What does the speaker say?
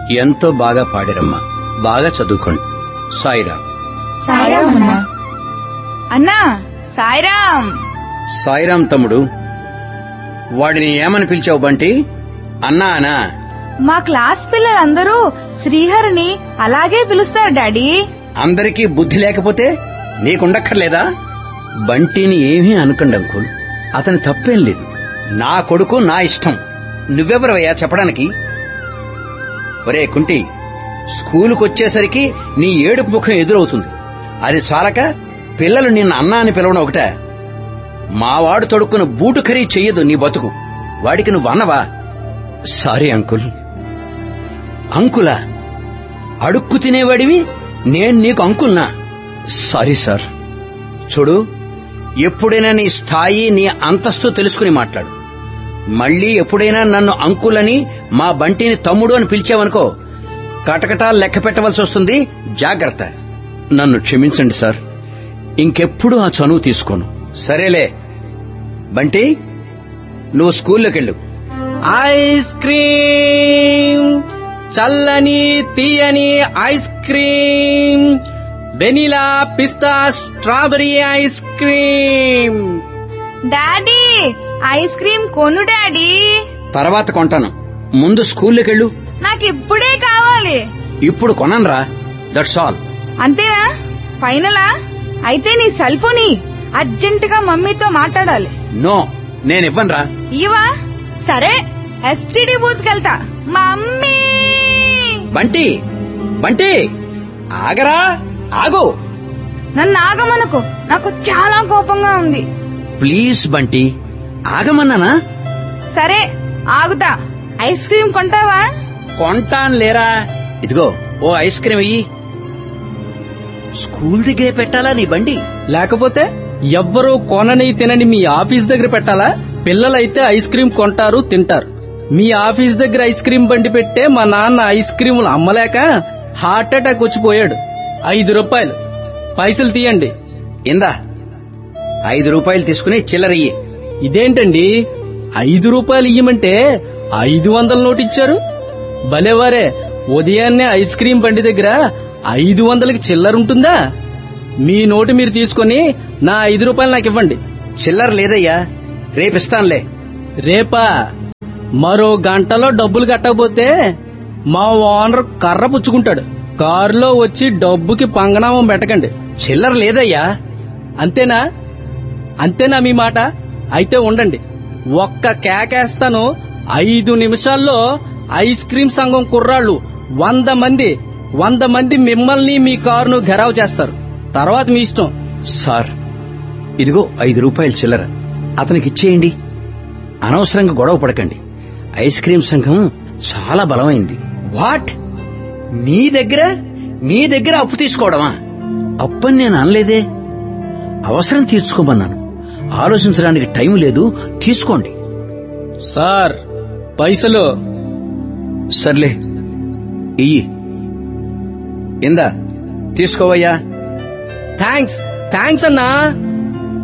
ఎంతో బాగా పాడారమ్మా బాగా చదువుకోండి సాయిరా సాయిరామ్ అన్నా అన్నా సాయిరామ్ సాయిరాం తమ్ముడు వాడిని ఏమని పిలిచావు బంటి అన్నా అనా మా క్లాస్ పిల్లలందరూ శ్రీహరిని అలాగే పిలుస్తారు డాడీ అందరికీ బుద్ధి లేకపోతే నీకుండక్కర్లేదా బంటిని ఏమీ అనకండి అంకుల్ అతని తప్పేం లేదు నా కొడుకు నా ఇష్టం నువ్వెవరవయ్యా చెప్పడానికి ఒరే కుంటి స్కూలుకు వచ్చేసరికి నీ ఏడుపు ముఖం ఎదురవుతుంది అది చాలక పిల్లలు నిన్న అన్నా అని పిలవడం ఒకట మావాడు తొడుక్కున్న బూటు ఖరీ చెయ్యదు నీ బతుకు వాడికి నువ్వు అన్నవా సారీ అంకుల్ అంకులా అడుక్కు తినేవాడివి నేను నీకు అంకుల్నా సారీ సార్ చూడు ఎప్పుడైనా నీ స్థాయి నీ అంతస్తు తెలుసుకుని మాట్లాడు మళ్ళీ ఎప్పుడైనా నన్ను అంకులని మా బంటిని తమ్ముడు అని పిలిచావనుకో కటకటాలు లెక్క పెట్టవలసి వస్తుంది జాగ్రత్త నన్ను క్షమించండి సార్ ఇంకెప్పుడు ఆ చనువు తీసుకోను సరేలే బంటి నువ్వు స్కూల్లోకి వెళ్ళు ఐస్ క్రీమ్ చల్లని తీయని ice cream vanilla pista strawberry ice cream daddy ice cream కొను డాడీ తర్వాత కొంటాను ముందు స్కూల్లోకి వెళ్ళు నాకు ఇప్పుడే కావాలి ఇప్పుడు కొననురా దట్స్ ఆల్ అంతేనా ఫైనలా అయితే నీ సెల్ ఫోన్ అర్జెంట్ గా మమ్మీతో మాట్లాడాలి నో నేను ఇవ్వనురా ఇవా సరే ఎస్టీడీ బూత్ కెళ్తా మమ్మీ బంటి బంటి ఆగరా ఆగు నన్ను ఆగమనుకో నాకు చాలా కోపంగా ఉంది ప్లీజ్ బంటి ఆగమన్నానా సరే ఆగుతా ఐస్ క్రీమ్ కొంటావా కొంటాను లేరా ఇదిగో ఓ ఐస్ క్రీమ్ ఇయ్యి స్కూల్ దగ్గరే పెట్టాలా నీ బండి లేకపోతే ఎవ్వరూ కొనని తినని మీ ఆఫీస్ దగ్గర పెట్టాలా పిల్లలైతే ఐస్ క్రీమ్ కొంటారు తింటారు మీ ఆఫీస్ దగ్గర ఐస్ క్రీమ్ బండి పెట్టే మా నాన్న ఐస్ క్రీములు అమ్మలేక హార్ట్ అటాక్ వచ్చిపోయాడు ఐదు రూపాయలు పైసలు తీయండి ఇందా ఐదు రూపాయలు తీసుకుని చిల్లరయ్యి ఇదేంటండి ఐదు రూపాయలు ఇయ్యమంటే ఐదు వందల నోటు ఇచ్చారు భలేవారే ఉదయాన్నే ఐస్ క్రీమ్ బండి దగ్గర ఐదు వందలకి చిల్లరుంటుందా మీ నోటు మీరు తీసుకొని నా ఐదు రూపాయలు నాకు ఇవ్వండి చిల్లర లేదయ్యా రేపిస్తానులే రేపా మరో గంటలో డబ్బులు కట్టకపోతే మా ఓనర్ కర్ర పుచ్చుకుంటాడు కారులో వచ్చి డబ్బుకి పంగనామం పెట్టకండి చిల్లర లేదయ్యా అంతేనా అంతేనా మీ మాట అయితే ఉండండి ఒక్క కేకేస్తాను ఐదు నిమిషాల్లో ఐస్ క్రీమ్ సంఘం కుర్రాళ్ళు వంద మంది వంద మంది మిమ్మల్ని మీ కారును ఘెరావ్ చేస్తారు తర్వాత మీ ఇష్టం సార్ ఇదిగో ఐదు రూపాయలు చిల్లర అతనికి ఇచ్చేయండి అనవసరంగా గొడవ పడకండి ఐస్ క్రీం సంఘం చాలా బలమైంది వాట్ మీ దగ్గర మీ దగ్గర అప్పు తీసుకోవడమా అప్పని నేను అనలేదే అవసరం తీర్చుకోమన్నాను ఆలోచించడానికి టైం లేదు తీసుకోండి సార్ పైసలు సర్లే ఇయ్యి ఇందా తీసుకోవయ్యా థ్యాంక్స్ థ్యాంక్స్ అన్నా